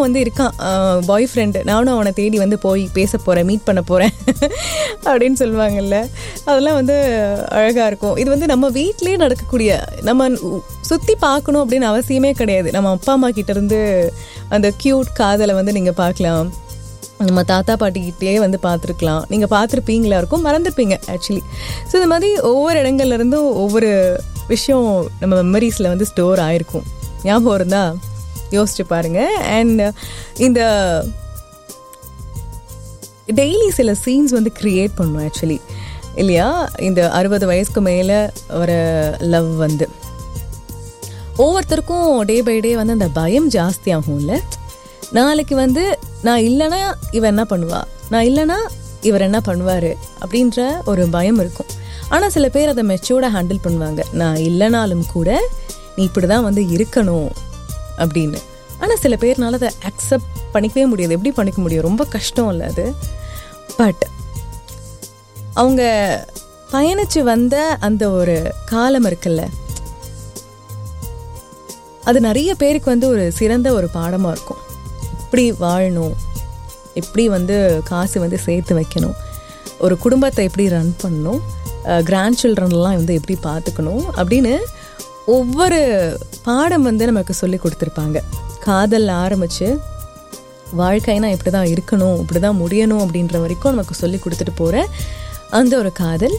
வந்து இருக்கான் boy friend நானும் அவனை தேடி வந்து போய் பேச போகிறேன் மீட் பண்ண போகிறேன் அப்படின்னு சொல்லுவாங்கல்ல அதெல்லாம் வந்து அழகாக இருக்கும் இது வந்து நம்ம வீட்டிலேயே நடக்கக்கூடிய நம்ம சுற்றி பார்க்கணும் அப்படின்னு அவசியமே கிடையாது நம்ம அப்பா அம்மா கிட்ட இருந்து அந்த க்யூட் காதலை வந்து நீங்கள் பார்க்கலாம் நம்ம தாத்தா பாட்டிக்கிட்டே வந்து பார்த்துருக்கலாம் நீங்கள் பார்த்துருப்பீங்களா இருக்கும் மறந்துருப்பீங்க ஆக்சுவலி ஸோ இந்த மாதிரி ஒவ்வொரு இடங்கள்ல இருந்தும் ஒவ்வொரு விஷயம் நம்ம மெமரிஸில் வந்து ஸ்டோர் ஆயிருக்கும் ஞாபகம் இருந்தா யோசிச்சு பாருங்க அண்ட் இந்த டெய்லி சில சீன்ஸ் வந்து க்ரியேட் பண்ணும் ஆக்சுவலி இல்லையா இந்த அறுபது வயசுக்கு மேலே வர லவ் வந்து ஒவ்வொருத்தருக்கும் டே பை டே வந்து அந்த பயம் ஜாஸ்தியாகும்ல நாளைக்கு வந்து நான் இல்லைன்னா இவன் என்ன பண்ணுவா நான் இல்லைன்னா இவர் என்ன பண்ணுவார் அப்படின்ற ஒரு பயம் இருக்கும் ஆனால் சில பேர் அதை மெச்சூர்டாக ஹேண்டில் பண்ணுவாங்க நான் இல்லைனாலும் கூட நீ இப்படி தான் வந்து இருக்கணும் அப்படின்னு ஆனால் சில பேர்னால அதை அக்செப்ட் பண்ணிக்கவே முடியாது எப்படி பண்ணிக்க முடியும் ரொம்ப கஷ்டம் இல்லை அது பட் அவங்க பயணிச்சு வந்த அந்த ஒரு காலம் இருக்குல்ல அது நிறைய பேருக்கு வந்து ஒரு சிறந்த ஒரு பாடமாக இருக்கும் எப்படி வாழணும் எப்படி வந்து காசு வந்து சேர்த்து வைக்கணும் ஒரு குடும்பத்தை எப்படி ரன் பண்ணணும் கிராண்ட் சில்ட்ரன்லாம் வந்து எப்படி பார்த்துக்கணும் அப்படின்னு ஒவ்வொரு பாடம் வந்து நமக்கு சொல்லி கொடுத்துருப்பாங்க காதல் ஆரம்பித்து வாழ்க்கைனா இப்படி தான் இருக்கணும் இப்படி தான் முடியணும் அப்படின்ற வரைக்கும் நமக்கு சொல்லி கொடுத்துட்டு போகிற அந்த ஒரு காதல்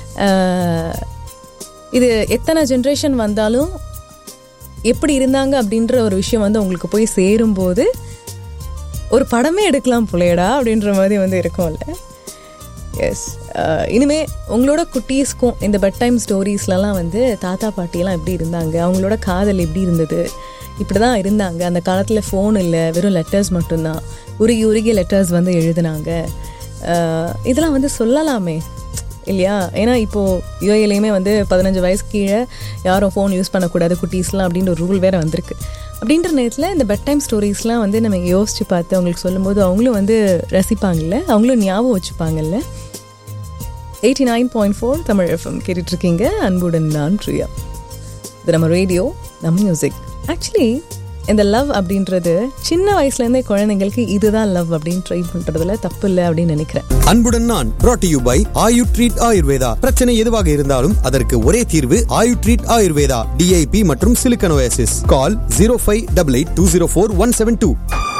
இது எத்தனை ஜென்ரேஷன் வந்தாலும் எப்படி இருந்தாங்க அப்படின்ற ஒரு விஷயம் வந்து உங்களுக்கு போய் சேரும்போது ஒரு படமே எடுக்கலாம் புள்ளையடா அப்படின்ற மாதிரி வந்து இருக்கும்ல எஸ் இனிமே உங்களோட குட்டீஸ்க்கும் இந்த பெட் டைம் ஸ்டோரிஸ்லலாம் வந்து தாத்தா பாட்டியெல்லாம் எப்படி இருந்தாங்க அவங்களோட காதல் எப்படி இருந்தது இப்படி தான் இருந்தாங்க அந்த காலத்தில் ஃபோன் இல்லை வெறும் லெட்டர்ஸ் மட்டும்தான் உருகி உருகி லெட்டர்ஸ் வந்து எழுதுனாங்க இதெல்லாம் வந்து சொல்லலாமே இல்லையா ஏன்னா இப்போது யூஏலையுமே வந்து பதினஞ்சு வயசு கீழே யாரும் ஃபோன் யூஸ் பண்ணக்கூடாது குட்டீஸ்லாம் அப்படின்ற ஒரு ரூல் வேறு வந்திருக்கு அப்படின்ற நேரத்தில் இந்த பெட் டைம் ஸ்டோரிஸ்லாம் வந்து நம்ம யோசிச்சு பார்த்து அவங்களுக்கு சொல்லும்போது அவங்களும் வந்து ரசிப்பாங்கல்ல அவங்களும் ஞாபகம் வச்சுப்பாங்கல்ல eighty nine point four Tamil FM கேட்டுட்ருக்கீங்க அன்புடன் நான் பிரியா இது நம்ம ரேடியோ நம்ம மியூசிக் ஆக்சுவலி இந்த லவ் அப்படின்றது சின்ன வயசுலேருந்தே குழந்தைங்களுக்கு இதுதான் லவ் அப்படின்னு ட்ரை பண்ணுறதுல தப்பு இல்லை அப்படின்னு நினைக்கிறேன் அன்புடன் நான் brought to you by Ayu treat Ayurveda பிரச்சனை எதுவாக இருந்தாலும் அதற்கு ஒரே தீர்வு ஆயு ட்ரீட் ஆயுர்வேதா டிஐபி மற்றும் சிலிக்கனோசிஸ் call zero five double eight two zero four one seven two